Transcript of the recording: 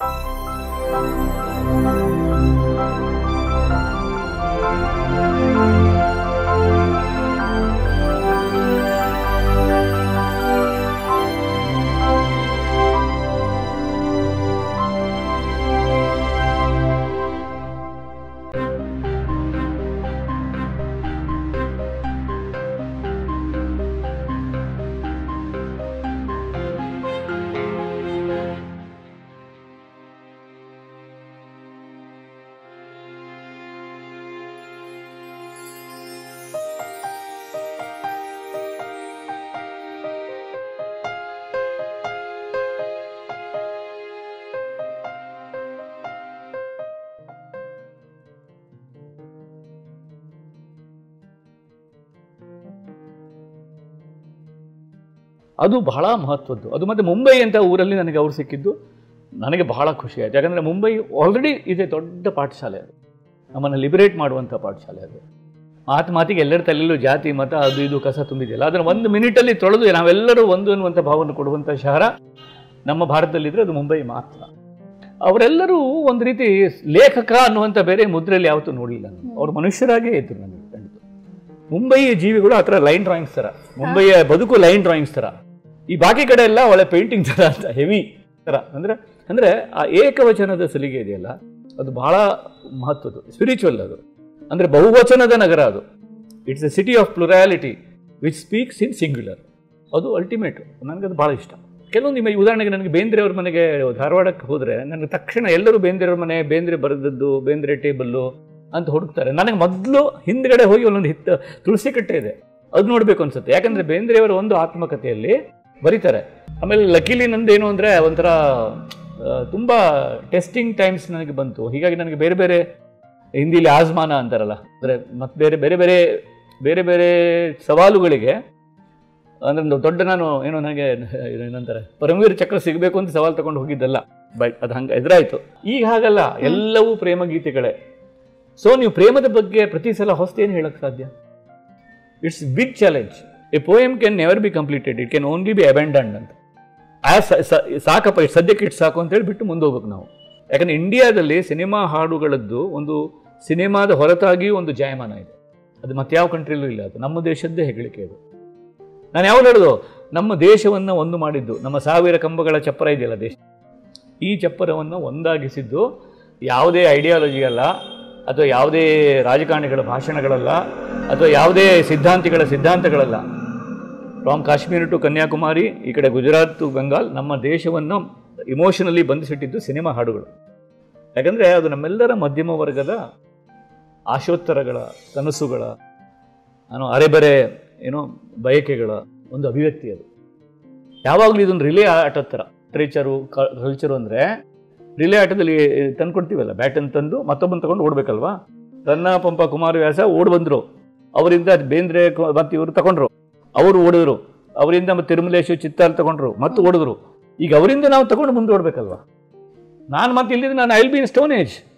ಅದು ಬಹಳ ಮಹತ್ವದ್ದು ಅದು ಮತ್ತು ಮುಂಬೈ ಅಂತ ಊರಲ್ಲಿ ನನಗೆ ಅವ್ರು ಸಿಕ್ಕಿದ್ದು ನನಗೆ ಬಹಳ ಖುಷಿ ಆಯಿತು ಯಾಕಂದರೆ ಮುಂಬೈ ಆಲ್ರೆಡಿ ಇದೆ ದೊಡ್ಡ ಪಾಠಶಾಲೆ ಅದು ನಮ್ಮನ್ನು ಲಿಬರೇಟ್ ಮಾಡುವಂಥ ಪಾಠಶಾಲೆ ಅದು ಮಾತು ಮಾತಿಗೆ ಎಲ್ಲರ ತಲೆಯಲ್ಲೂ ಜಾತಿ ಮತ ಅದು ಇದು ಕಸ ತುಂಬಿದೆಯಲ್ಲ ಅದನ್ನು ಒಂದು ಮಿನಿಟಲ್ಲಿ ತೊಳೆದು ನಾವೆಲ್ಲರೂ ಒಂದು ಅನ್ನುವಂಥ ಭಾವವನ್ನು ಕೊಡುವಂಥ ಶಹರ ನಮ್ಮ ಭಾರತದಲ್ಲಿದ್ದರೆ ಅದು ಮುಂಬೈ ಮಾತ್ರ ಅವರೆಲ್ಲರೂ ಒಂದು ರೀತಿ ಲೇಖಕ ಅನ್ನುವಂಥ ಬೇರೆ ಮುದ್ರೆಯಲ್ಲಿ ಯಾವತ್ತೂ ನೋಡಲಿಲ್ಲ ನಾನು ಅವ್ರು ಮನುಷ್ಯರಾಗೇ ಇದ್ರು ನನಗೆ ಕಂಡಿತು ಮುಂಬೈಯ ಜೀವಿಗಳು ಆ ಥರ ಲೈನ್ ಡ್ರಾಯಿಂಗ್ಸ್ ಥರ ಮುಂಬೈಯ ಬದುಕು ಲೈನ್ ಡ್ರಾಯಿಂಗ್ಸ್ ಥರ ಈ ಬಾಕಿ ಕಡೆ ಎಲ್ಲ ಒಳ್ಳೆ ಪೇಂಟಿಂಗ್ ಥರ ಅಂತ ಹೆವಿ ಥರ ಅಂದರೆ ಅಂದರೆ ಆ ಏಕವಚನದ ಸಲಿಗೆ ಇದೆಯಲ್ಲ ಅದು ಬಹಳ ಮಹತ್ವದ್ದು ಸ್ಪಿರಿಚುವಲ್ ಅದು ಅಂದರೆ ಬಹುವಚನದ ನಗರ ಅದು it's a city of plurality which speaks in singular ಅದು ಅಲ್ಟಿಮೇಟ್ ನನಗದು ಭಾಳ ಇಷ್ಟ ಕೆಲವೊಂದು ಇಮೇಜ್ ಉದಾಹರಣೆಗೆ ನನಗೆ ಬೇಂದ್ರೆ ಅವ್ರ ಮನೆಗೆ ಧಾರವಾಡಕ್ಕೆ ಹೋದರೆ ನನಗೆ ತಕ್ಷಣ ಎಲ್ಲರೂ ಬೇಂದ್ರೆ ಅವ್ರ ಮನೆ ಬೇಂದ್ರೆ ಬರೆದದ್ದು ಬೇಂದ್ರೆ ಟೇಬಲ್ಲು ಅಂತ ಹುಡುಕ್ತಾರೆ ನನಗೆ ಮೊದಲು ಹಿಂದ್ಗಡೆ ಹೋಗಿ ಒಂದೊಂದು ಹಿತ್ತ ತುಳಸಿ ಕಟ್ಟೆ ಇದೆ ಅದು ನೋಡಬೇಕು ಅನ್ಸುತ್ತೆ ಯಾಕಂದರೆ ಬೇಂದ್ರೆಯವರ ಒಂದು ಆತ್ಮಕಥೆಯಲ್ಲಿ ಬರೀತಾರೆ ಆಮೇಲೆ ಲಕಿಲಿ ನಂದೇನು ಅಂದರೆ ಒಂಥರ ಆ, ತುಂಬ ಟೆಸ್ಟಿಂಗ್ ಟೈಮ್ಸ್ ನನಗೆ ಬಂತು ಹೀಗಾಗಿ ನನಗೆ ಬೇರೆ ಬೇರೆ ಹಿಂದಿಲಿ ಆಜ್ಮಾನ ಅಂತಾರಲ್ಲ ಅಂದರೆ ಮತ್ತು ಬೇರೆ ಬೇರೆ ಬೇರೆ ಬೇರೆ ಬೇರೆ ಸವಾಲುಗಳಿಗೆ ಅಂದರೆ ಒಂದು ದೊಡ್ಡ ನಾನು ಏನೋ ನನಗೆ ಇದು ಏನಂತಾರೆ ಪರಮವೀರ ಚಕ್ರ ಸಿಗಬೇಕು ಅಂತ ಸವಾಲು ತಗೊಂಡು ಹೋಗಿದ್ದಲ್ಲ ಬಟ್ ಅದು ಹಂಗೆ ಎದುರಾಯಿತು ಈಗ ಹಾಗಲ್ಲ ಎಲ್ಲವೂ ಪ್ರೇಮ ಗೀತೆಗಳೇ ಸೊ ನೀವು ಪ್ರೇಮದ ಬಗ್ಗೆ ಪ್ರತಿ ಸಲ ಹೊಸ್ತೇನು ಹೇಳಕ್ಕೆ ಸಾಧ್ಯ it's big challenge a poem can never be completed it can only be abandoned ಅಂತ ಆ ಸ- ಸ- ಸಾಕಪ್ಪ ಇಷ್ಟು ಸದ್ಯಕ್ಕೆ ಇಟ್ಟು ಸಾಕು ಅಂತೇಳಿ ಬಿಟ್ಟು ಮುಂದೆ ಹೋಗ್ಬೇಕು ನಾವು ಯಾಕಂದ್ರೆ ಇಂಡಿಯಾದಲ್ಲಿ ಸಿನಿಮಾ ಹಾಡುಗಳದ್ದು ಒಂದು ಸಿನಿಮಾದ ಹೊರತಾಗಿಯೂ ಒಂದು ಜಾಯಮಾನ ಇದೆ ಅದು ಮತ್ತೆ ಯಾವ ಕಂಟ್ರಿಲೂ ಇಲ್ಲ ಅದು ನಮ್ಮ ದೇಶದ್ದೇ ಹೆಗ್ಗಳಿಕೆ ಅದು ನಾನು ಯಾವಾಗ ಹೇಳೋದು ನಮ್ಮ ದೇಶವನ್ನು ಒಂದು ಮಾಡಿದ್ದು ನಮ್ಮ ಸಾವಿರ ಕಂಬಗಳ ಚಪ್ಪರ ಇದೆಯಲ್ಲ ದೇಶ ಈ ಚಪ್ಪರವನ್ನು ಒಂದಾಗಿಸಿದ್ದು ಯಾವುದೇ ಐಡಿಯಾಲಜಿ ಅಲ್ಲ ಅಥವಾ ಯಾವುದೇ ರಾಜಕಾರಣಿಗಳ ಭಾಷಣಗಳಲ್ಲ ಅಥವಾ ಯಾವುದೇ ಸಿದ್ಧಾಂತಿಗಳ ಸಿದ್ಧಾಂತಗಳಲ್ಲ ಫ್ರಾಮ್ ಕಾಶ್ಮೀರ ಟು ಕನ್ಯಾಕುಮಾರಿ ಈ ಕಡೆ ಗುಜರಾತ್ ಟು ಬೆಂಗಾಲ್ ನಮ್ಮ ದೇಶವನ್ನು ಇಮೋಷನಲಿ ಬಂಧಿಸಿಟ್ಟಿದ್ದು ಸಿನಿಮಾ ಹಾಡುಗಳು ಯಾಕಂದರೆ ಅದು ನಮ್ಮೆಲ್ಲರ ಮಧ್ಯಮ ವರ್ಗದ ಆಶೋತ್ತರಗಳ ಕನಸುಗಳ ನಾನು ಅರೆಬರೆ ಏನೋ ಬಯಕೆಗಳ ಒಂದು ಅಭಿವ್ಯಕ್ತಿ ಅದು ಯಾವಾಗಲೂ ಇದೊಂದು ರಿಲೇ ಆಟದ ಥರ ಲಿಟ್ರೇಚರು ಕಲ್ಚರು ಅಂದರೆ ರಿಲೇ ಆಟದಲ್ಲಿ ತಂದು ಕೊಡ್ತೀವಲ್ಲ ಬ್ಯಾಟನ್ ತಂದು ಮತ್ತೊಬ್ಬನ ತಗೊಂಡು ಓಡಬೇಕಲ್ವಾ ರನ್ನ ಪಂಪ ಕುಮಾರವ್ಯಾಸ ಓಡ್ ಬಂದರು ಅವರಿಂದ ಬೇಂದ್ರೆ ಕ- ಮತ್ತು ಇವರು ತಗೊಂಡ್ರು ಅವರು ಓಡಿದ್ರು ಅವರಿಂದ ಮತ್ತೆ ತಿರುಮಲೇಶು ಚಿತ್ತಾರ್ ತಗೊಂಡ್ರು ಮತ್ತೆ ಓಡಿದ್ರು ಈಗ ಅವರಿಂದ ನಾವು ತಗೊಂಡು ಮುಂದೆ ಓಡಬೇಕಲ್ವಾ ನಾನು ಮತ್ತೆ ಇಲ್ಲಿದ್ದು ನಾನು I'll be in stone age